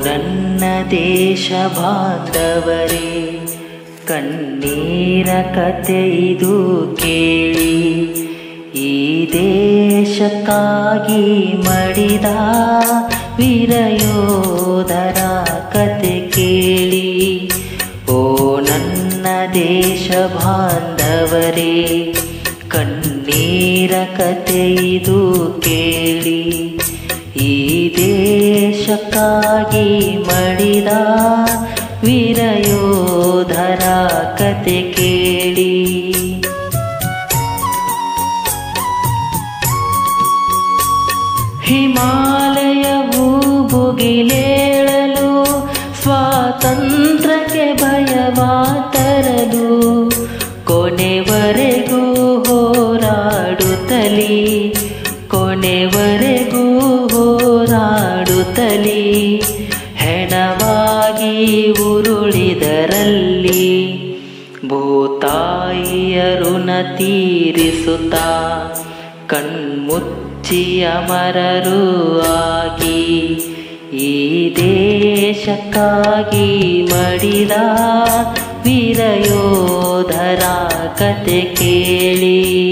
ನನ್ನ ದೇಶ ಬಾಂಧವರೇ ಕಣ್ಣೀರ ಕತೆ ಇದು ಕೇಳಿ ಈ ದೇಶಕ್ಕಾಗಿ ಮಡಿದ ವೀರಯೋಧರ ಕತೆ ಕೇಳಿ ಓ ನನ್ನ ದೇಶ ಬಾಂಧವರೇ ಕಣ್ಣೀರ ಕತೆ ಇದು ಕೇಳಿ ಈ ದೇಶಕ್ಕಾಗಿ ಮಡಿದ ವೀರಯೋಧರ ಕತೆ ಕೇಳಿ ಹಿಮಾಲಯವು ಭುಗಿಲೇಳಲು ಸ್ವಾತಂತ್ರ್ಯಕ್ಕೆ ಭಯವ ತರಲು ಕೊನೆವರೆಗೂ ಹೋರಾಡುತ್ತಲಿ ಕೊನೆವರೆಗೂ ಹೋರಾಡುತ್ತಲಿ ಹೆಣವಾಗಿ ಉರುಳಿದರಲ್ಲಿ ಭೂತಾಯಿಯ ಋಣ ತೀರಿಸುತ್ತಾ ಕಣ್ಮುಚ್ಚಿ ಅಮರರು ಆಗಿ ಈ ದೇಶಕ್ಕಾಗಿ ಮಡಿದ ವೀರಯೋಧರ ಕತೆ ಕೇಳಿ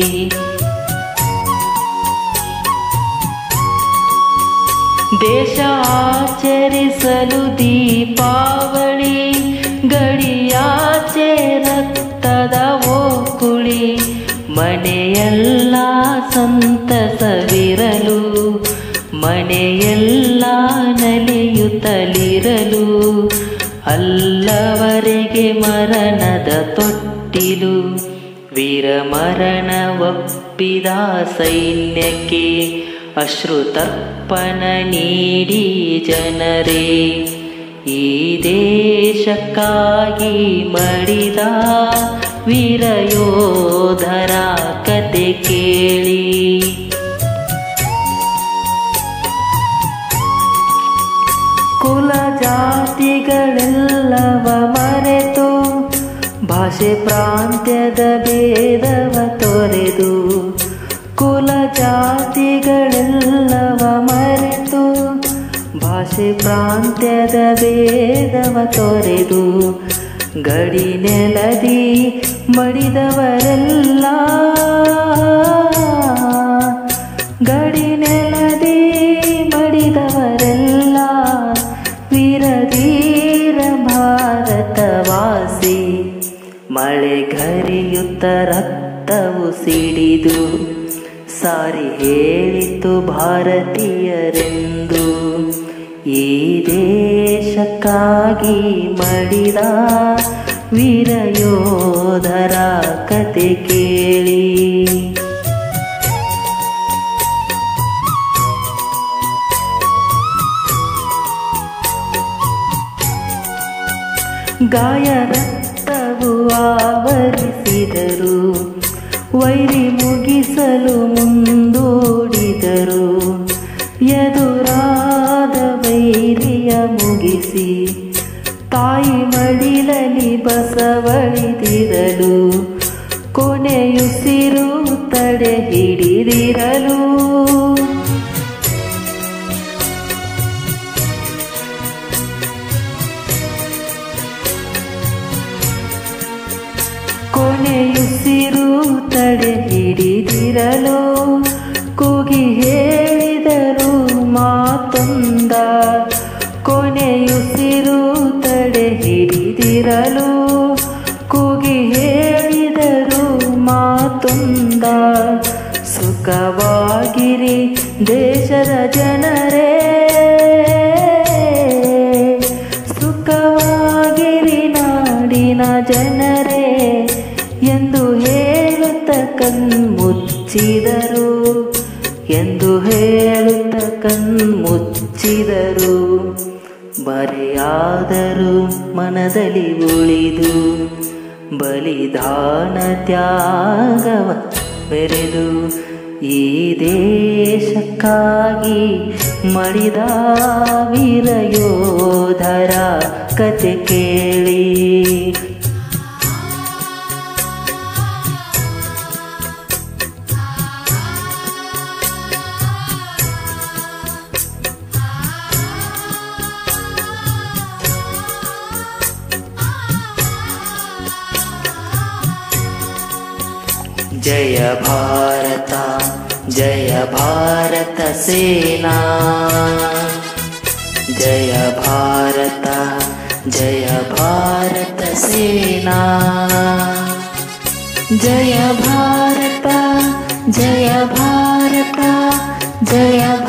ದೇಶ ಆಚರಿಸಲು ದೀಪಾವಳಿ ಗಡಿಯಾಚೆ ರಕ್ತದ ಓಕುಳಿ ಮನೆಯೆಲ್ಲ ಸಂತಸವಿರಲು ಮನೆಯೆಲ್ಲ ನಲಿಯುತ್ತಲಿರಲು ಅಲ್ಲವರೆಗೆ ಮರಣದ ತೊಟ್ಟಿಲು ವೀರಮರಣ ಒಪ್ಪಿದ ಸೈನ್ಯಕ್ಕೆ ಅಶ್ರುತರ್ಪಣ ನೀಡಿ ಜನರೇ ಈ ದೇಶಕ್ಕಾಗಿ ಮಡಿದ ವೀರಯೋಧರ ಕತೆ ಕೇಳಿ ಕುಲ ಜಾತಿಗಳೆಲ್ಲವ ಮರೆತು ಭಾಷೆ ಪ್ರಾಂತ್ಯದ ಭೇದವ ತೊರೆದು ಕುಲ ಜಾತಿಗಳೆಲ್ಲವ ಮರೆತು ಭಾಷೆ ಪ್ರಾಂತ್ಯದ ಭೇದವ ತೊರೆದು ಗಡಿ ನೆಲದಿ ಮಡಿದವರೆಲ್ಲ ಗಡಿ ನೆಲದಿ ಮಡಿದವರೆಲ್ಲ ವೀರಧೀರ ಭಾರತವಾಸಿ ಮಳೆಗರಿಯುತ್ತ ರಕ್ತವು ಸಿಡಿದು ಸಾರಿ ಹೇಳಿತು ಭಾರತೀಯರೆಂದು ಈ ದೇಶಕ್ಕಾಗಿ ಮಡಿದ ವೀರಯೋಧರ ಕತೆ ಕೇಳಿ ಗಾಯ ರಕ್ತವು ಆವರಿಸಿದರು ವೈರಿ ಮುಗಿಸಲು ಮುಂದೂಡಿದರು ಎದುರಾದ ವೈರಿಯ ಮುಗಿಸಿ ತಾಯಿ ಮಡಿಲಲಿ ಬಸವಳಿದಿರಲು ಕೊನೆಯುಸಿರು ತಡೆ ಹಿಡಿದಿರಲು ಕೊನೆಯುಸಿರು ತಡೆ ಹಿಡಿದಿರಲು ಕೂಗಿ ಹೇಳಿದರು ಮಾತೊಂದ ಕೊನೆಯುಸಿರು ತಡೆ ಹಿಡಿದಿರಲು ಕೂಗಿ ಹೇಳಿದರು ಮಾತೊಂದ ಸುಖವಾಗಿರಿ ದೇಶದ ಜನರೇ ಸುಖವಾಗಿರಿ ನಾಡಿನ ಜನರೇ ಎಂದು ಹೇಳುತ್ತ ಕಣ್ಮುಚ್ಚಿದರು ಎಂದು ಹೇಳುತ್ತ ಕಣ್ಮುಚ್ಚಿದರು ಬರೆಯಾದರೂ ಮನದಲ್ಲಿ ಉಳಿದು ಬಲಿದಾನ ತ್ಯಾಗವ ಬೆರೆದು ಈ ದೇಶಕ್ಕಾಗಿ ಮಡಿದ ವೀರಯೋಧರ ಕತೆ ಕೇಳಿ ಜಯ ಭಾರತ ಜಯ ಭಾರತ ಸೇನಾ ಜಯ ಭಾರತ ಜಯ ಭಾರತ ಸೇನಾ ಜಯ ಭಾರತ ಜಯ ಭಾರತ ಜಯ